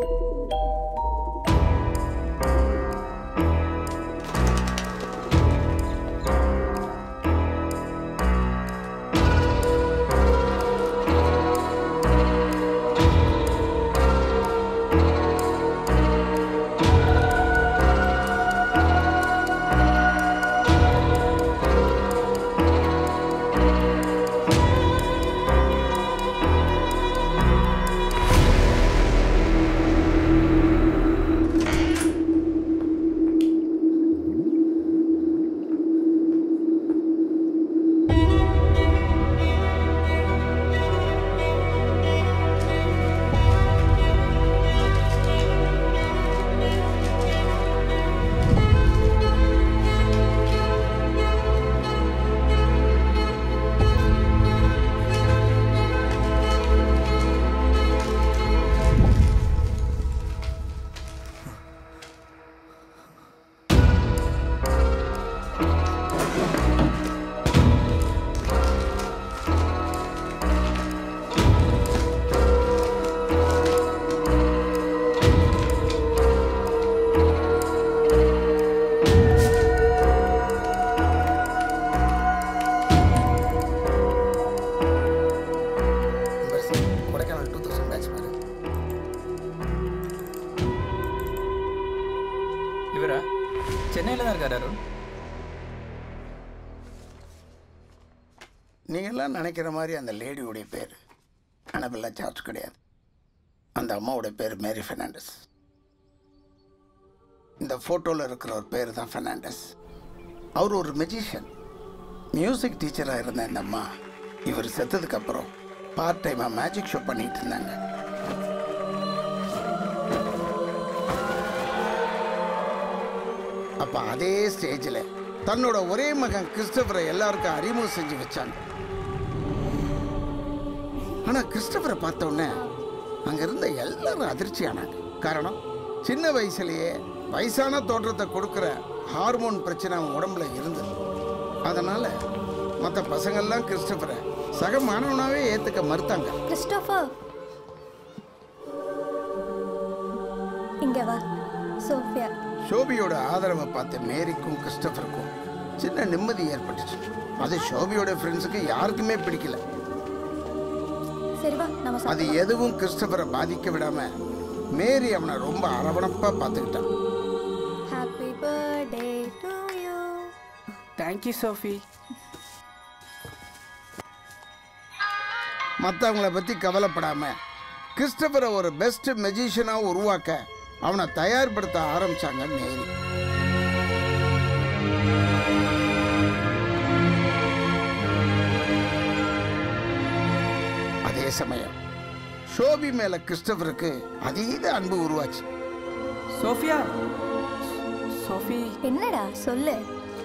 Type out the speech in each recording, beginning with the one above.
Kodaikanal two thousand batch பாரு இவரா சென்னையில் தான் இருக்காரு அருண் நீங்கள்லாம் நினைக்கிற மாதிரி அந்த லேடியோடைய பேர் அனபெல்லா சார்ஜ் கிடையாது அந்த அம்மாவோட பேர் மேரி ஃபெர்னாண்டஸ் இந்த ஃபோட்டோவில் இருக்கிற ஒரு பேர் தான் ஃபெர்னாண்டஸ் அவர் ஒரு மெஜிஷியன் மியூசிக் டீச்சராக இருந்த இந்த அம்மா இவர் செத்ததுக்கப்புறம் பார்ட் டைமாக மேஜிக் ஷோ பண்ணிட்டு இருந்தாங்க அப்போ அதே ஸ்டேஜில் தன்னோட ஒரே மகன் கிறிஸ்டபரை எல்லாருக்கும் அறிமுகம் செஞ்சு வச்சாங்க ஆனால் கிறிஸ்டபரை பார்த்த உடனே அங்கே இருந்த எல்லாரும் அதிர்ச்சி ஆனாங்க காரணம் சின்ன வயசுலயே வயசான தோற்றத்தை கொடுக்குற ஹார்மோன் பிரச்சனை அவன் உடம்புல இருந்தது அதனால மற்ற பசங்கள்லாம் கிறிஸ்டபரை சக மாணவனாவே ஏற்றுக்க மறுத்தாங்க கிறிஸ்டோபர் இங்க வா சோஃபியா ஷோபியோட ஆதரவை பார்த்து மேரிக்கும் கிறிஸ்டபருக்கும் சின்ன நிம்மதி ஏற்பட்டுச்சு அது ஷோபியோட ஃப்ரெண்ட்ஸுக்கு யாருக்குமே பிடிக்கல சரி வா நம்ம அது சாப்பிடலாம். எதுவும் கிறிஸ்டபரை பாதிக்க விடாம மேரி அவனை ரொம்ப அரவணைப்பா பார்த்துக்கிட்டான் happy birthday to you thank you Sophie மற்றவங்கள பற்றி கவலைப்படாம கிறிஸ்டபரை ஒரு பெஸ்ட் மெஜிஷியனாக உருவாக்க அவனை தயார்படுத்த ஆரம்பிச்சாங்க மேரி அதே சமயம் ஷோபி மேல கிறிஸ்டபருக்கு அதீத அன்பு உருவாச்சு சோஃபியா சோஃபி என்னடா சொல்லு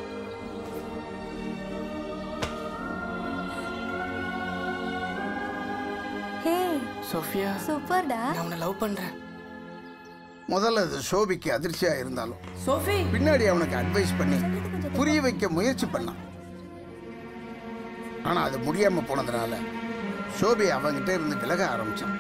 ஹே சோஃபியா சூப்பர்டா நான் உன்னை லவ் பண்றேன் முதல்ல அது ஷோபிக்கு அதிர்ச்சியா இருந்தாலும் சோஃபி பின்னாடி அவனுக்கு அட்வைஸ் பண்ணி புரிய வைக்க முயற்சி பண்ணான் ஆனா அது முடியாம போனதுனால ஷோபி அவங்கிட்ட இருந்து விலக ஆரம்பிச்சான்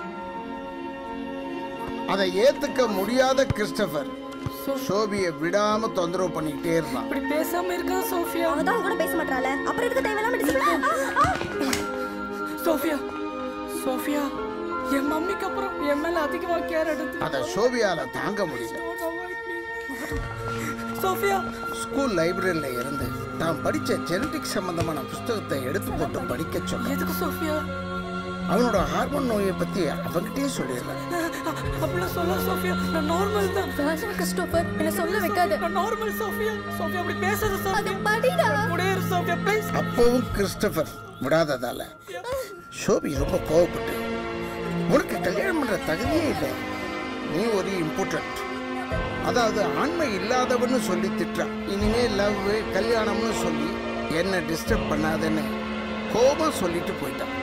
அதை ஏத்துக்க முடியாத கிறிஸ்டபர் ஷோபியை விடாம தொந்தரவு பண்ணிக்கிட்டே இருந்தான் இப்படி பேசாம இருக்கா சோஃபியா அவ தான் கூட பேச மாட்டாள அப்புறம் எதுக்கு தேவையில்லாம டிசிப்ளின் சோஃபியா சோஃபியா என் மம்மிக்கு அப்புறம் என் மேல அதிகமா கேர் எடுத்து அதை ஷோபியால தாங்க முடியல சோஃபியா ஸ்கூல் லைப்ரரியில இருந்து தான் படிச்ச ஜெனடிக் சம்பந்தமான புஸ்தகத்தை எடுத்து போட்டு படிக்க சொன்னான் எதுக்கு சோஃபியா அவனோட ஹார்மோன் நோயை பத்தி அவங்கிட்டே சொல்லிடுறேன் அப்படிலாம் சொல்ல சோஃபியா நான் நார்மல் தான் ராஜன் கிறிஸ்டோபர் என்ன சொல்ல வைக்காத நான் நார்மல் சோஃபியா சோஃபியா அப்படி பேசாத அது சோஃபியா படிடா கூடயே இரு சோஃபியா ப்ளீஸ் அப்பவும் கிறிஸ்டபர் விடாததால ஷோபி ரொம்ப கோவப்பட்டு உனக்கு கல்யாணம் பண்ற தகுதியே இல்லை நீ ஒரு இம்பார்ட்டன்ட் அதாவது ஆண்மை இல்லாதவன்னு சொல்லி திட்டுறான் இனிமே லவ் கல்யாணம்னு சொல்லி என்ன டிஸ்டர்ப் பண்ணாதன்னு கோபம் சொல்லிட்டு போயிட்டான்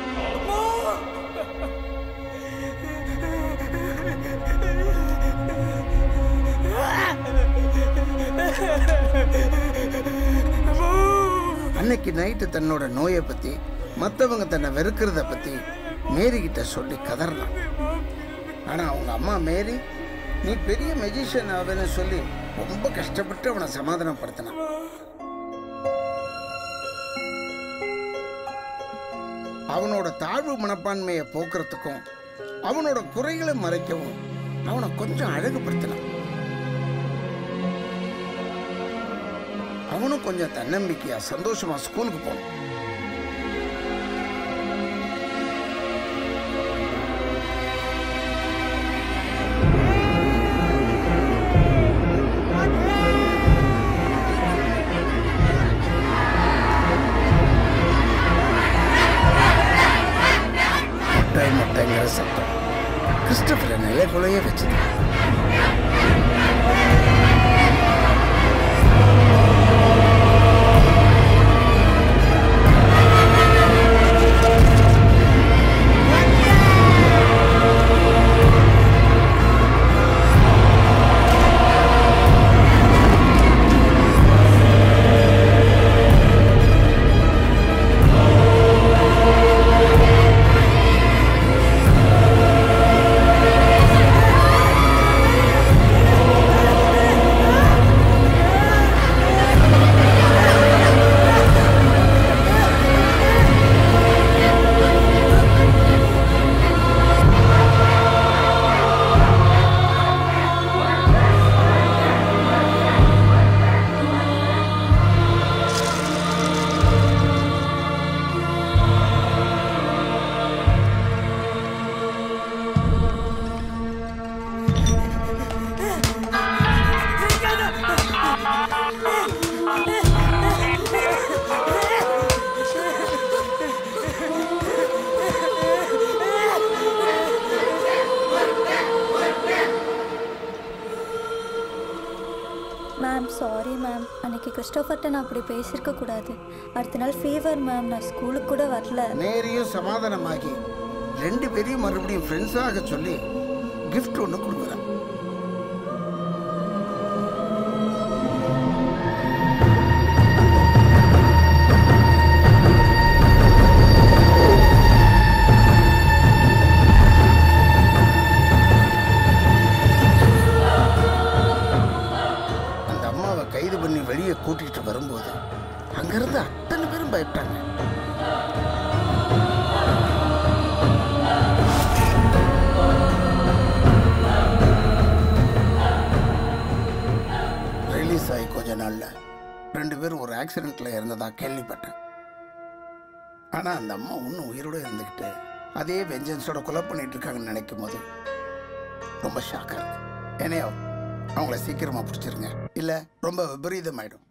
அன்னைக்கு நைட்டு தன்னோட நோயை பத்தி மற்றவங்க தன்னை வெறுக்கிறத பத்தி மேரி கிட்ட சொல்லி கதறலாம் ஆனா அவங்க அம்மா மேரி நீ பெரிய மெஜிஷியன் ஆவேன்னு சொல்லி ரொம்ப கஷ்டப்பட்டு அவனை சமாதானப்படுத்தினான் அவனோட தாழ்வு மனப்பான்மையை போக்குறதுக்கும் அவனோட குறைகளை மறைக்கவும் அவனை கொஞ்சம் அழகுபடுத்தினான் அவனும் கொஞ்சம் தன்னம்பிக்கையா சந்தோஷமா ஸ்கூலுக்கு போனான் முட்டை முட்டைங்கிற சத்தம் கிறிஸ்டபரை நிலைக்குள்ளேயே வச்சது மேம் சாரி மேம் அன்னைக்கு கிறிஸ்டோஃபர்ட்ட நான் அப்படி பேசியிருக்க கூடாது அடுத்த நாள் ஃபீவர் மேம் நான் ஸ்கூலுக்கு கூட வரல நேரியும் சமாதானமாகி ரெண்டு பேரையும் மறுபடியும் ஃப்ரெண்ட்ஸாக சொல்லி கிஃப்ட் ஒன்று கொடுக்குறான் அந்த அம்மாவை கைது பண்ணி வெளியே கூட்டிட்டு வரும்போது அங்கிருந்து அத்தனை பேரும் பயப்பட்டாங்க ரிலீஸ் ஆகி கொஞ்ச நாள்ல ரெண்டு பேரும் ஒரு ஆக்சிடென்ட்ல இறந்ததா கேள்விப்பட்டேன் ஆனா அந்த அம்மா இன்னும் உயிரோட இருந்துக்கிட்டு அதே வெஞ்சன்ஸோட கொலை பண்ணிட்டு இருக்காங்கன்னு நினைக்கும் போது ரொம்ப ஷாக்கா இருக்கு ஏனையோ அவங்கள சீக்கிரமா பிடிச்சிருங்க இல்ல ரொம்ப விபரீதமாயிடும்